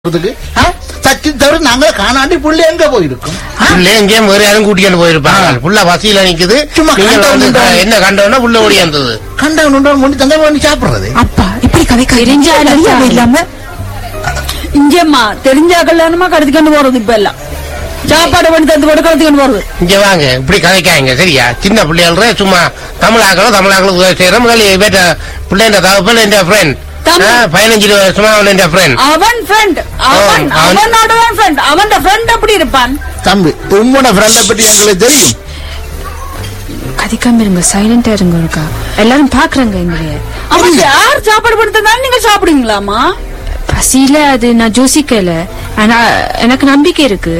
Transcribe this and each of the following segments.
இதுக்கு, ஆ? சச்சின் தவிர நாங்க காணாண்டி புள்ளி எங்க போயிருக்கோம் ஆ? புள்ள எங்கேயும் வேற யாரும் கூட்டிட்டு போயிருப்பாங்க புள்ள பசியில நிக்குது சும்மா நீங்க வந்து கண்டவன் என்ன கண்டவனா புள்ள ஓடியாந்தது கண்டவன் முடி தந்தா பண்ணி சாப்பிடுறது அப்பா இப்படி கதை தெரிஞ்சா தெரியாம இல்லாம இங்கம்மா தெரிஞ்சா கல்யாணமா கடத்திக்கொண்டு போறது இப்ப எல்லாம் சாப்பாடு பண்ணி தந்து போட்டு கடத்திக்கொண்டு போறது இங்க வாங்க இப்படி கதைக்காங்க சரியா சின்ன பிள்ளைகள் சும்மா தமிழாக்களும் தமிழாக்களும் உதவி செய்யறோம் வேற பிள்ளைன்ற தகப்பன் என் ஃப்ரெண்ட் தமிழ். பதினஞ்சு வருஷமா அவன் என் ஃப்ரெண்ட் அவன் ஃப்ரெண்ட் அவன் ஓ, அவன். அவனோட ஃப்ரெண்ட் அவன் ஃப்ரெண்ட் எப்படி இருப்பான் தம்பி உம்மோட ஃப்ரெண்டை பத்தி எங்களுக்கு தெரியும் கதைக்காம இருங்க சைலண்டா இருங்க இருக்கா எல்லாரும் பாக்குறாங்க எங்களைய அவன் யார் சாப்பாடு பண்ணி தந்தாலும் நீங்க சாப்பிடுவீங்களாமா பசியில அது நான் யோசிக்கல ஆனா எனக்கு நம்பிக்கை இருக்கு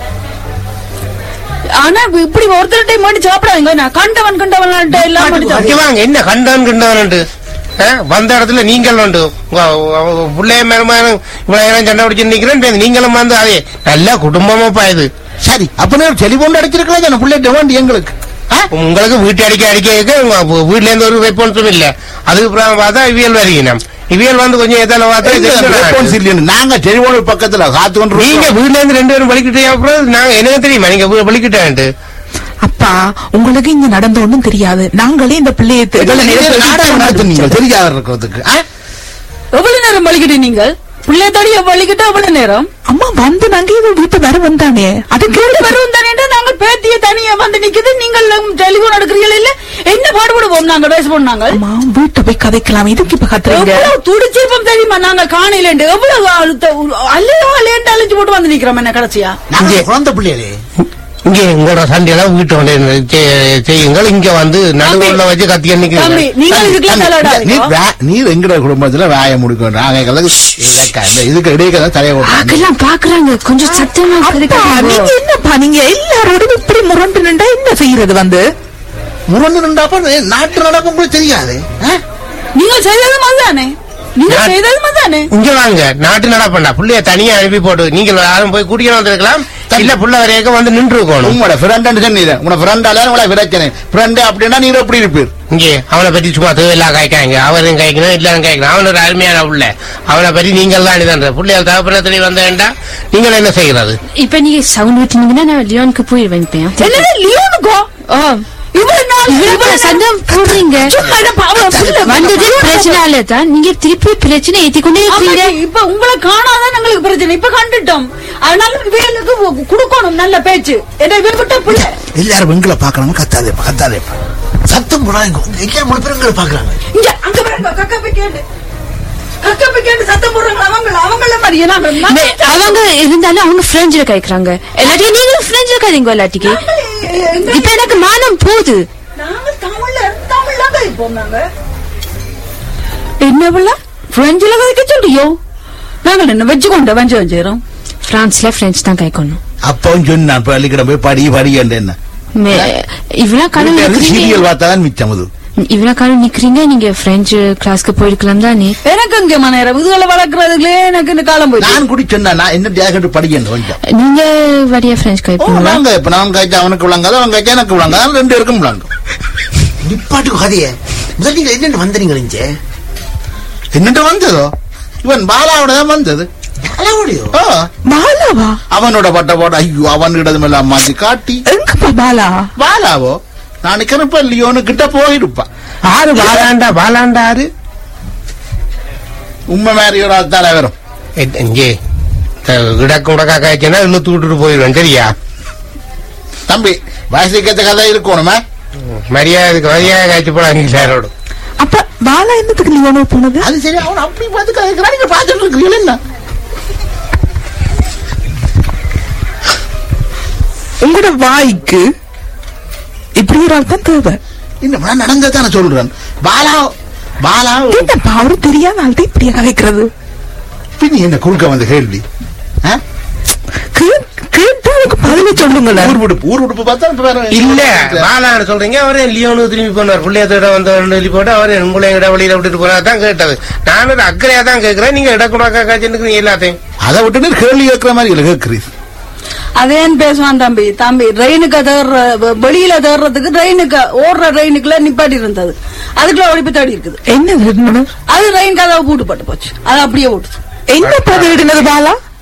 ஆனா இப்படி ஒருத்தர் டைம் பண்ணி சாப்பிடாதீங்க நான் கண்டவன் கண்டவன் எல்லாம் பண்ணி இங்க சாப்பிடுவேன் வாங்க என்ன கண்டவன் கண்டவன் வந்த இடத்துல நீங்கள் உண்டு உங்க- உங்க பிள்ளைய மேலும் இவ்வளவு நேரம் சண்டை பிடிச்சு நிக்கிறேன் நீங்களும் வந்து அதே நல்ல குடும்பமாப்பா இது சரி அப்ப நான் டெலிபோன் அடிச்சிருக்கலாம் தானே பிள்ளை வேண்டி எங்களுக்கு ஆ? உங்களுக்கு வீட்டு அடிக்க அடிக்க அடிக்க உங்க வீ- வீட்ல இருந்து ஒரு ரெஸ்பான்ஸும் இல்ல அதுக்கு அப்புறம் பார்த்தா இவியல் வருகிறோம் இவியல் வந்து கொஞ்சம் எதால பார்த்தா இது எங்க என்ன response இல்லைன்னு. நாங்க டெலிபோன் பக்கத்துல காத்து கொண்டு நீங்க இருக்கோம். வீட்ல இருந்து ரெண்டு பேரும் வலிக்கிட்டே அப்புறம் நாங்க எனக்கு தெரியுமா நீங்க வலிக்கிட்டேன்ட்டு அப்பா உங்களுக்கு இங்க நடந்த ஒண்ணும் தெரியாது நாங்களே இந்த பிள்ளையை தெ- இவ்வளவு நீங்க நேரம் நாடகம் நடத்துனீங்க பேசிட்டு தெரியாத இருக்கிறதுக்கு ஆ? எவ்வளவு நேரம் வலிக்கிட்டு நீங்கள் பிள்ளை தடிய வலிக்கிட்டு எவ்வளவு நேரம் அம்மா வந்து நாங்க இவ வீட்டு வர வந்தானே அது கேட்டு வரும் வரும் தானே நாங்கள் பேத்திய தனியா வந்து நிக்குது நீங்கள் டெலிபோன் எடுக்கிறீர்கள் இல்ல என்ன பாடுபடுவோம் நாங்க பேச பண்ணாங்க அம்மா வீட்டை போய் கதைக்கலாம் இதுக்கு இப்ப கத்துறீங்க எவ்வளவு துடிச்சிருப்போம் தெரியுமா நாங்க காணையில எவ்வளவு அழுத்த அல்லையோ அல்லையன்ட்டு அழிச்சு போட்டு வந்து நிக்கிறோம் என்ன கடைசியா நாங்க குழந்தை பிள்ளைகளே இங்க உங்களோட சண்டையெல்லாம் வீட்டு வந்து செ- செய்யுங்கள் இங்க வந்து நடுவுல வச்சு கத்திய தம்பி நிக்கிறீங்க நீங்கள் இதுக்கெல்லாம் நீ தலையிடாதீங்க வே- நீர் எங்கட குடும்பத்துல வாய முடிக்கும் நாங்க எங்களுக்கு இதற்கா- இந்த இதுக்கு இடையே தலையை ஓட்டுறாங்க ஆக்கெல்லாம் பாக்குறாங்க கொஞ்சம் சத்தமா அப்பா கதைக்காதீங்க. நீங்க என்னப்பா நீங்க எல்லாரோடும் இப்படி முரண்டு நின்றா என்ன செய்யறது வந்து முரண்டு நின்றாப்ப நாட்டு நடப்பு உங்களுக்கு தெரியாது ஆ? நீங்கள் செய்ததும் அதுதானே நீங்க நான்- செய்ததும் அதுதானே இங்க வாங்க நாட்டு நடப்பண்டா புள்ளைய தனியா அனுப்பி போட்டு நீங்க யாரும் போய் கூட்டிட்டு வந்திருக்கலாம் இல்ல புள்ள வரையக்க வந்து நின்று இருக்கணும் உங்களோட ஃப்ரெண்ட் சொன்னீங்க உங்களோட ஃப்ரெண்டால உங்களை பிரச்சனை ஃப்ரெண்ட் அப்படின்னா நீர் எப்படி இருப்பீர் இங்கே அவனை பத்தி சும்மா தேவையில்லாம் காய்க்காங்க அவரும் காய்க்கணும் எல்லாரும் காய்க்கணும் அவன் ஒரு அருமையான புள்ள அவனை பத்தி நீங்கள் தான் இதான் புள்ளைய தகப்பனத்திலே வந்த வேண்டாம் நீங்கள் என்ன செய்கிறது இப்ப நீங்க சவுண்ட் விட்டீங்கன்னா நான் லியோனுக்கு போயிருவேன் இப்ப என்னது லியோனுக்கோ ஓ இவ்வளவு நாள் இவ்வளவு சந்தம் போடுறீங்க சும்மா இதை பாவம் புள்ள- வந்தது பிரச்சனை தான் நீங்க திருப்பி பிரச்சனை ஏத்திக்கொண்டே இருக்கீங்க ஆமாடி, இப்ப உங்களை காணாதான் எங்களுக்கு பிரச்சனை இப்ப கண்டுட்டோம் அதனால இவங்களுக்கு கொடுக்கணும் நல்ல பேச்சு என்ன இவன் விட்ட பிள்ளை எல்லாரும் எங்களை பாக்கணும் கத்தாதேப்பா கத்தாதேப்பா சத்தம் போடாங்க எல்லாரும் மூணு பேரும் எங்களை பாக்குறாங்க இங்க அங்க பாருங்க கக்கா போய் கேட்டு கக்கா போய் கேட்டு சத்தம் போடுறாங்க அவங்க அவங்கள மாதிரி நாங்க மே- அவங்க இருந்தாலும் அவங்க பிரெஞ்சில் கேக்குறாங்க எல்லாத்தையும் நீங்க பிரெஞ்சில் கதைங்க எல்லாட்டிக்கு இப்ப எனக்கு மானம் போகுது நாங்க தமிழ்ல தமிழ்ல கழிப்போம் நாங்க என்ன பிள்ளை பிரெஞ்சில கதைக்க சொல்றியோ நாங்கள் என்ன வச்சுக்கொண்ட வஞ்சு வஞ்சிரோம் பிரான்ஸ்ல பிரெஞ்சு தான் கேட்கணும் அப்பவும் சொன்னான் பள்ளிக்கூடம் போய் படி படி என்று என்ன இவ்வளவு காலம் சீரியல் நிக்கிறீங்க பார்த்தாதான் மிச்சம் அது இவ்வளவு காலம் நிக்கிறீங்க நீங்க பிரெஞ்சு கிளாஸ்க்கு போயிருக்கலாம் தானே எனக்கு இங்க மநேரம் இதுகளை வளர்க்கறதுலயே எனக்கு இந்த காலம் போயிடுச்சு நான் குடி சொன்னா நான் என்ன ஜாக்கெட் படிக்கணும் கொஞ்சம் நீங்க வழியா பிரெஞ்சு ஓ, கேட்பீங்களா நாங்க இப்ப நான் காய்ச்சா அவனுக்கு விளங்காது அவன் காய்ச்சா எனக்கு விளங்காது ரெண்டு பேருக்கும் விளங்கும் நிப்பாட்டு கதைய முதல்ல நீங்க என்னென்ன வந்தீங்க இங்க என்னட்டு வந்ததோ இவன் பாலாவோட தான் வந்தது அளவுடையோ ஓ, பாலாவா அவனோட பட்ட போட ஐயோ அவனிடம் எல்லாம் மாத்தி காட்டி எங்கப்பா பாலா பாலாவோ நான் நிக்கிறப்ப லியோனு கிட்ட போயிருப்பான் ஆறு பாலாண்டா பாலாண்டா ஆறு உண்மை மாதிரி ஒரு ஆள் தானே வரும் எட்- இங்கே கிடக்கு உடக்கா காய்ச்சினா இழுத்து விட்டுட்டு போயிடுவேன் சரியா தம்பி வயசுக்கத்த கதை இருக்கணுமே மரியாதைக்கு மரியாதை காய்ச்சி போடாங்க எல்லாரோட அப்ப பாலா என்னத்துக்கு லியோனோ போனது அது சரி அவன் அப்படி பார்த்து கதைக்கிறான் நீங்க பார்த்துட்டு இருக்கிறீங்களா என்ன உங்களோட வாய்க்கு இப்படி ஒரு ஆள் தான் தேவை இன்னும் நான் நடந்ததை நான் சொல்றேன் பாலா பாலா என்னப்பா அவரு தெரியாத ஆள் தான் இப்படியா கதைக்கிறது பின் என்ன குறுக்க வந்த கேள்வி ஆ? கே- கேட்டா அதுக்கு பதில சொல்லுங்களேன் ஊர் உடுப்பு ஊர் உடுப்பு பார்த்தா இப்ப வேற இல்ல பாலான்னு சொல்றீங்க அவரே லியோனு திரும்பி போனார் பிள்ளையத்தோட வந்து சொல்லி போட்டு அவரே உங்களை எங்கட வழியில விட்டுட்டு போனா தான் கேட்டது நான் ஒரு அக்கறையா தான் கேட்கிறேன் நீங்க இடக்குடாக்கா காய்ச்சின்னு எல்லாத்தையும் அதை விட்டு கேள்வி கேட்கிற மாதிரி இல்லை கேட்கிறீர் அதேன்னு பேசுவான் தம்பி தம்பி ரெயினுக்கு தேடுற வெ- வெளியில தேடுறதுக்கு ரெயினுக்கு ஓடுற ரெயினுக்குள்ள நிப்பாட்டி இருந்தது அதுக்குள்ள ஒழிப்பு தேடி இருக்குது என்ன அது ரெயின் கதவை பூட்டு போட்டு போச்சு அது அப்படியே ஓட்டுது என்ன பதிலிடுனது பாலா